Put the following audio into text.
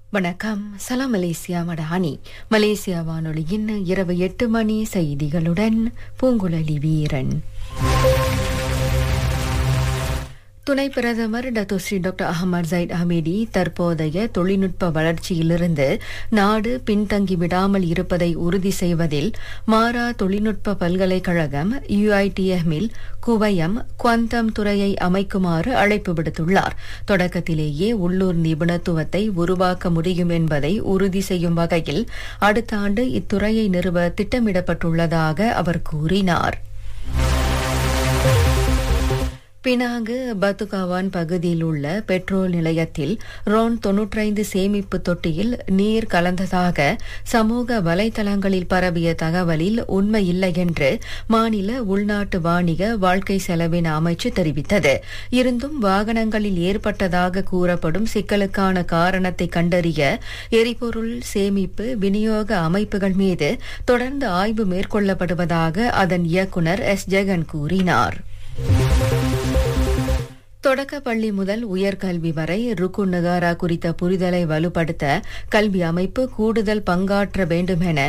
வணக்கம் சலாம் Malaysia Madani Malaysia வானொலியின் இரவு எட்டு மணி செய்திகளுடன் பூங்குழலி வீரன் துணை பிரதமர் Datuk Seri doctor Ahmad Zahid Hamidi தற்போதைய தொழில்நுட்ப வளர்ச்சியிலிருந்து நாடு பின்தங்கி விடாமல் இருப்பதை உறுதி செய்வதில் மாரா தொழில்நுட்ப பல்கலைக்கழகம் யுஐடிஎம்மில் குவயம் குவந்தம் துறையை அமைக்குமாறு அழைப்பு விடுத்துள்ளார் தொடக்கத்திலேயே உள்ளூர் நிபுணத்துவத்தை உருவாக்க முடியும் என்பதை உறுதி செய்யும் வகையில் அடுத்த ஆண்டு இத்துறையை நிறுவ திட்டமிடப்பட்டுள்ளதாக அவர் கூறினார் பினாங்கு பத்துகாவான் பகுதியில் உள்ள பெட்ரோல் நிலையத்தில் ரோன் தொன்னூற்றைந்து சேமிப்பு தொட்டியில் நீர் கலந்ததாக சமூக வலைதளங்களில் பரவிய தகவலில் உண்மை இல்லை என்று மாநில உள்நாட்டு வாணிக வாழ்க்கை செலவின அமைச்சு தெரிவித்தது இருந்தும் வாகனங்களில் ஏற்பட்டதாக கூறப்படும் சிக்கலுக்கான காரணத்தை கண்டறிய எரிபொருள் சேமிப்பு விநியோக அமைப்புகள் மீது தொடர்ந்து ஆய்வு மேற்கொள்ளப்படுவதாக அதன் இயக்குநர் எஸ் ஜெகன் கூறினார் தொடக்க பள்ளி முதல் உயர்கல்வி வரை ருக்கு நகாரா குறித்த புரிதலை வலுப்படுத்த கல்வி அமைப்பு கூடுதல் பங்காற்ற வேண்டும் என